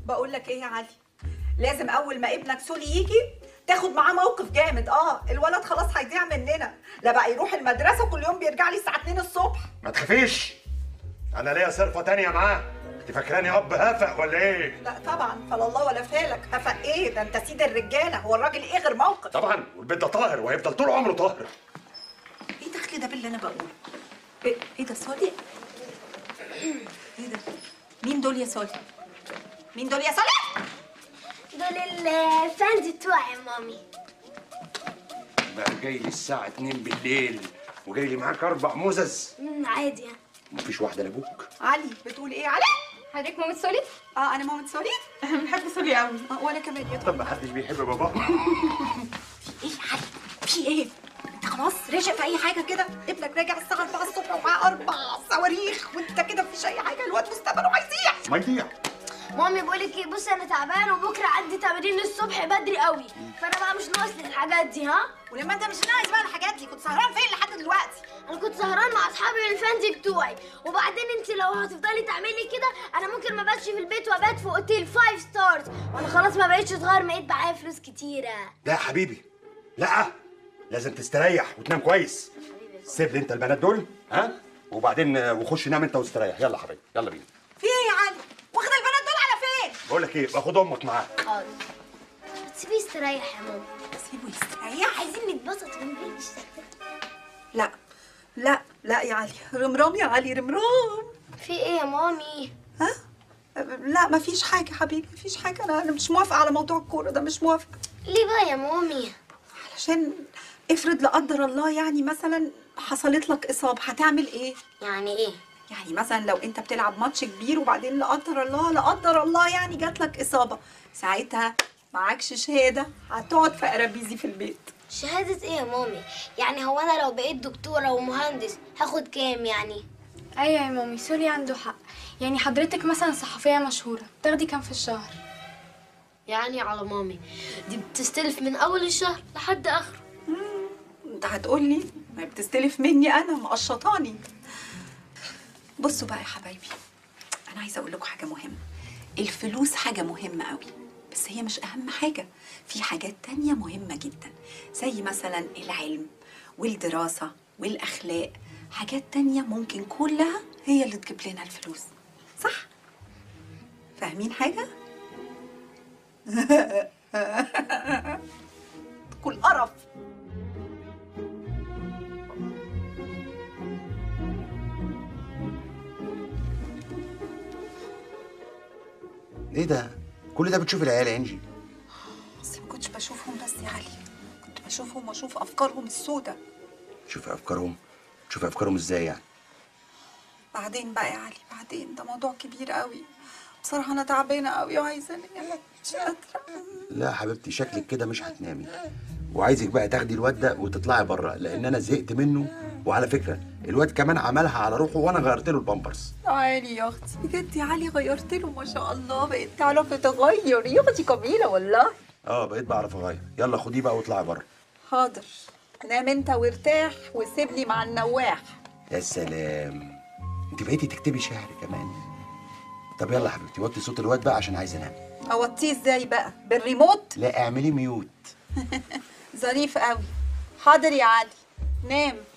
بقول لك ايه يا علي لازم اول ما ابنك سولي يجي تاخد معاه موقف جامد اه الولد خلاص هيضيع مننا لا بقى يروح المدرسه كل يوم بيرجع لي الساعه 2 الصبح ما تخافيش انا ليا صرفه تانية معاه انت فاكراني اب هافق ولا ايه لا طبعا فلا الله ولا فالك هفق ايه ده انت سيد الرجاله هو الراجل ايه غير موقف طبعا والبيت ده طاهر وهيفضل طول عمره طاهر ايه دخل ده باللي انا بقوله ايه ايه ده سولي ايه ده مين دول يا سولي مين دول يا سولي دول الفانز بتوعي يا مامي بقى جاي لي الساعه 2 بالليل وجاي لي معاك اربع مزز مم، عادي يعني مفيش واحده لابوك علي بتقول ايه علي حضرتك مامة سولي؟ اه انا مامة سولي بنحب سولي قوي آه وانا كمان يا طب ما حدش بيحب باباه ايه يا علي في ايه انت خلاص راشق في اي حاجه كده ابنك راجع الساعه 4 الصبح ومعاه اربع صواريخ وانت كده مفيش اي حاجه الواد مستقبله هيضيع ما يضيع مامي بقول لك ايه بصي انا تعبان وبكره عندي تمرين الصبح بدري قوي فانا بقى مش ناقص لي الحاجات دي ها ولما انت مش ناقص بقى الحاجات دي كنت سهران فين لحد دلوقتي انا كنت سهران مع اصحابي الفانزي بتوعي وبعدين انت لو هتفضلي تعملي كده انا ممكن ما باتش في البيت وابات في اوتيل فايف ستارز وانا خلاص ما بقتش صغير بقيت معايا فلوس كتيره لا يا حبيبي لا لازم تستريح وتنام كويس سيب لي انت البنات دول ها وبعدين آه، وخش نام انت واستريح يلا حبيبي يلا بينا في ايه يا علي واخد البنات دول على فين بقول لك ايه باخد امك معاك حاضر تسيبيه يستريح يا ماما سيبه يستريح عايزين نتبسط ونبيش لا لا لا يا علي رمرام يا علي رمرام في ايه يا مامي ها لا مفيش حاجه حبيبي مفيش حاجه انا انا مش موافقه على موضوع الكوره ده مش موافقه ليه بقى يا مامي علشان افرض لا قدر الله يعني مثلا حصلت لك اصابه هتعمل ايه يعني ايه يعني مثلا لو انت بتلعب ماتش كبير وبعدين لا قدر الله لا قدر الله يعني جات لك اصابه ساعتها معكش شهاده هتقعد في قرابيزي في البيت شهادة ايه يا مامي؟ يعني هو انا لو بقيت دكتورة ومهندس هاخد كام يعني؟ ايوه يا مامي سولي عنده حق يعني حضرتك مثلا صحفية مشهورة تاخدي كام في الشهر؟ يعني على مامي دي بتستلف من اول الشهر لحد اخره انت هتقولي ما بتستلف مني انا مقشطاني بصوا بقى يا حبايبي انا عايزه اقول لكم حاجه مهمه الفلوس حاجه مهمه قوي بس هي مش اهم حاجه في حاجات تانية مهمه جدا زي مثلا العلم والدراسه والاخلاق حاجات تانية ممكن كلها هي اللي تجيب لنا الفلوس صح فاهمين حاجه كل قرف ايه ده كل ده بتشوف العيال يا انجي بس ما كنتش بشوفهم بس يا علي كنت بشوفهم واشوف افكارهم السودة شوف افكارهم شوف افكارهم ازاي يعني بعدين بقى يا علي بعدين ده موضوع كبير قوي بصراحة أنا تعبانة قوي وعايزة أنام مش قادرة لا يا حبيبتي شكلك كده مش هتنامي وعايزك بقى تاخدي الواد ده وتطلعي بره لان انا زهقت منه وعلى فكره الواد كمان عملها على روحه وانا غيرت له البامبرز تعالي يا أختي بجد يا علي غيرت له ما شاء الله بقيت تعرفي تغير يا أختي جميلة والله اه بقيت بعرف اغير يلا خديه بقى واطلعي بره حاضر نام أنت وارتاح وسيبني مع النواح يا سلام انت بقيتي تكتبي شعر كمان طب يلا يا حبيبتي وطي صوت الواد بقى عشان عايز انام أوطيه إزاي بقى بالريموت لا اعملي ميوت ظريف قوي حاضر يا علي نام